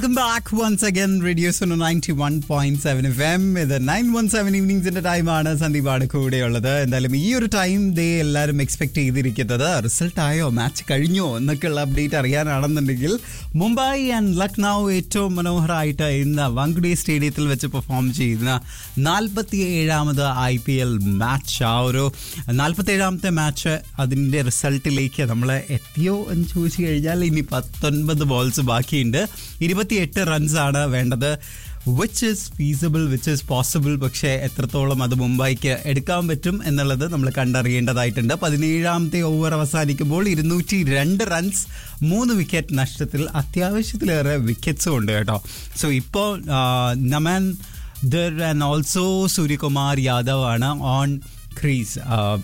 Welcome back once again, Radio Suno 91.7 FM. ഇത് nine one seven ഈവനിങ്സിന്റെ ടൈമാണ് സന്ദീപാണ് കൂടെയുള്ളത് എന്തായാലും ഈ ഒരു ടൈം ദേ എല്ലാവരും എക്സ്പെക്ട് ചെയ്തിരിക്കുന്നത് റിസൾട്ട് ആയോ മാച്ച് കഴിഞ്ഞോ എന്നൊക്കെയുള്ള അപ്ഡേറ്റ് അറിയാനാണെന്നുണ്ടെങ്കിൽ മുംബൈ ആൻഡ് ലക്നൗ ഏറ്റവും മനോഹരമായിട്ട് ഇന്ന് വാങ്കുഡി സ്റ്റേഡിയത്തിൽ വെച്ച് പെർഫോം ചെയ്യുന്ന നാൽപ്പത്തി ഏഴാമത് ഐ പി എൽ മാച്ച് ആ ഒരു നാൽപ്പത്തി ഏഴാമത്തെ മാച്ച് അതിൻ്റെ റിസൾട്ടിലേക്ക് നമ്മൾ എത്തിയോ എന്ന് ചോദിച്ചു കഴിഞ്ഞാൽ ഇനി പത്തൊൻപത് ബോൾസ് ബാക്കിയുണ്ട് ഇരുപത്തിയെട്ട് റൺസാണ് വേണ്ടത് which is feasible which is possible പക്ഷേ എത്രത്തോളം അത് മുംബൈക്ക് എടുക്കാൻ പറ്റും എന്നുള്ളത് നമ്മൾ കണ്ടറിയേണ്ടതായിട്ടുണ്ട് പതിനേഴാമത്തെ ഓവർ അവസാനിക്കുമ്പോൾ ഇരുന്നൂറ്റി രണ്ട് റൺസ് മൂന്ന് വിക്കറ്റ് നഷ്ടത്തിൽ അത്യാവശ്യത്തിലേറെ വിക്കറ്റ്സും ഉണ്ട് കേട്ടോ സോ ഇപ്പോൾ നമൻ ദർ ആൻഡ് ഓൾസോ സൂര്യകുമാർ യാദവ് ആണ് ഓൺ ക്രീസ്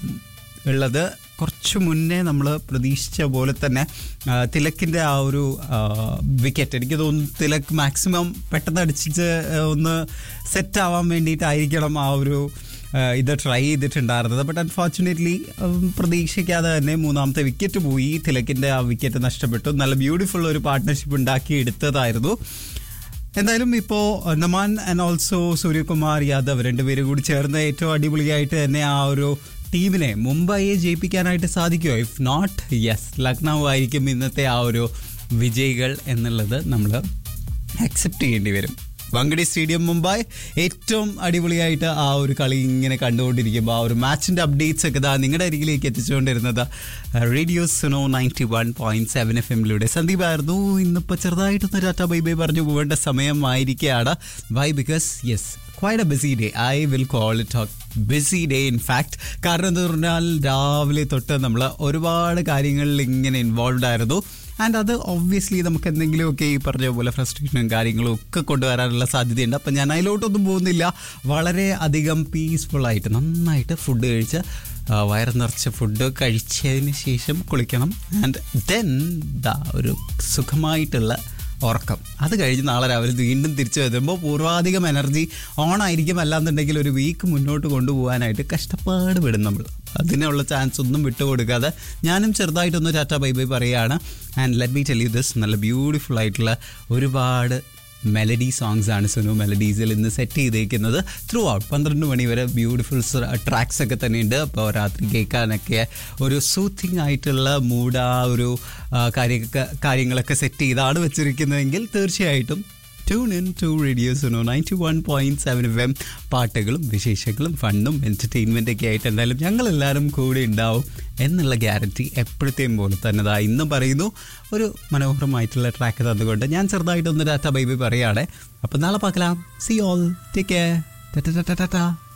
ഉള്ളത് കുറച്ച് മുന്നേ നമ്മൾ പ്രതീക്ഷിച്ച പോലെ തന്നെ ആ, തിലക്കിൻ്റെ ആ ഒരു വിക്കറ്റ് എനിക്ക് തോന്നുന്നു തിലക് മാക്സിമം പെട്ടെന്ന് അടിച്ച് ഒന്ന് സെറ്റ് ആവാൻ വേണ്ടിയിട്ടായിരിക്കണം ആ ഒരു ആ, ഇത് ട്രൈ ചെയ്തിട്ടുണ്ടായിരുന്നത് ബട്ട് അൺഫോർച്ചുനേറ്റ്ലി പ്രതീക്ഷിക്കാതെ തന്നെ മൂന്നാമത്തെ വിക്കറ്റ് പോയി തിലക്കിൻ്റെ ആ വിക്കറ്റ് നഷ്ടപ്പെട്ടു നല്ല ബ്യൂട്ടിഫുൾ ഒരു പാർട്ട്ണർഷിപ്പ് ഉണ്ടാക്കി എടുത്തതായിരുന്നു എന്തായാലും ഇപ്പോൾ നമാൻ ആൻഡ് ഓൾസോ സൂര്യകുമാർ യാദവ് രണ്ടുപേരും കൂടി ചേർന്ന് ഏറ്റവും അടിപൊളിയായിട്ട് തന്നെ ആ ഒരു ടീമിനെ മുംബൈയെ ജയിപ്പിക്കാനായിട്ട് സാധിക്കുമോ ഇഫ് നോട്ട് യെസ് ലക്നൗ ആയിരിക്കും ഇന്നത്തെ ആ ഒരു വിജയികൾ എന്നുള്ളത് നമ്മൾ അക്സെപ്റ്റ് ചെയ്യേണ്ടി വരും വങ്കടി സ്റ്റേഡിയം മുംബൈ ഏറ്റവും അടിപൊളിയായിട്ട് ആ ഒരു കളി ഇങ്ങനെ കണ്ടുകൊണ്ടിരിക്കുമ്പോൾ ആ ഒരു മാച്ചിൻ്റെ അപ്ഡേറ്റ്സ് ഒക്കെ ഇതാ നിങ്ങളുടെ അരികിലേക്ക് എത്തിച്ചുകൊണ്ടിരുന്നത് radio Suno ninety one point seven F എമ്മിലൂടെ സന്ദീപായിരുന്നു ഇന്നിപ്പോൾ ചെറുതായിട്ടൊന്ന് ടാറ്റ ബൈ ബൈ പറഞ്ഞു പോകേണ്ട സമയമായിരിക്കുകയാണ് why because yes quite a busy day I will call it busy day in fact കാരണം എന്ന് പറഞ്ഞാൽ രാവിലെ തൊട്ട് നമ്മൾ ഒരുപാട് കാര്യങ്ങളിൽ ഇങ്ങനെ ഇൻവോൾവ് ആയിരുന്നു ആൻഡ് അത് ഒബ്വിയസ്ലി നമുക്ക് എന്തെങ്കിലുമൊക്കെ ഈ പറഞ്ഞ പോലെ ഫ്രസ്ട്രേഷനും കാര്യങ്ങളും ഒക്കെ കൊണ്ടുവരാനുള്ള സാധ്യതയുണ്ട് അപ്പം ഞാൻ അതിലോട്ടൊന്നും പോകുന്നില്ല വളരെ അധികം പീസ്ഫുൾ ആയിട്ട് നന്നായിട്ട് ഫുഡ് കഴിച്ച് ആ, വയറ് നിറച്ച ഫുഡ് കഴിച്ചതിന് ശേഷം കുളിക്കണം ആൻഡ് ദെൻ ദാ ഒരു സുഖമായിട്ടുള്ള ഉറക്കം അത് കഴിഞ്ഞ് നാളെ രാവിലെ വീണ്ടും തിരിച്ചു വരുമ്പോൾ പൂർവാധികം എനർജി ഓൺ ആയിരിക്കും അല്ലാന്നുണ്ടെങ്കിൽ ഒരു വീക്ക് മുന്നോട്ട് കൊണ്ടുപോകാനായിട്ട് കഷ്ടപ്പാട് വിടും നമ്മൾ അതിനുള്ള ചാൻസ് ഒന്നും വിട്ടുകൊടുക്കാതെ ഞാനും ചെറുതായിട്ടൊന്ന് ടാറ്റ ബൈ ബൈ പറയുകയാണ് and let me tell you this നല്ല ബ്യൂട്ടിഫുൾ ആയിട്ടുള്ള ഒരുപാട് മെലഡി സോങ്സ് ആണ് സുനു മെലഡീസിൽ ഇന്ന് സെറ്റ് ചെയ്തേക്കുന്നത് ത്രൂ ഔട്ട് പന്ത്രണ്ട് മണി വരെ ബ്യൂട്ടിഫുൾ ട്രാക്സ് ഒക്കെ തന്നെയുണ്ട് അപ്പോൾ രാത്രി കേൾക്കാനൊക്കെ ഒരു സൂത്തിങ് ആയിട്ടുള്ള മൂഡ് ആ ഒരു ആ, കാര്യ കാര്യങ്ങളൊക്കെ സെറ്റ് ചെയ്താണ് വെച്ചിരിക്കുന്നതെങ്കിൽ തീർച്ചയായിട്ടും tune in to radio Suno ninety one point seven F M പാട്ടുകളും വിശേഷങ്ങളും ഫണ്ടും എൻ്റർടൈൻമെൻ്റ് ഒക്കെ ആയിട്ട് എന്തായാലും ഞങ്ങളെല്ലാവരും കൂടെ ഉണ്ടാവും എന്നുള്ള ഗ്യാരണ്ടി എപ്പോഴത്തെയും പോലെ തന്നെ ദാ ഇന്നും പറയുന്നു ഒരു മനോഹരമായിട്ടുള്ള ട്രാക്ക് തന്നുകൊണ്ട് ഞാൻ ചെറുതായിട്ടൊന്ന് ഡാറ്റ ബൈബി പറയുകയാണെ അപ്പം നാളെ പാക്കലാം സി ഓൾ ടേക്ക് കെയർ ടാ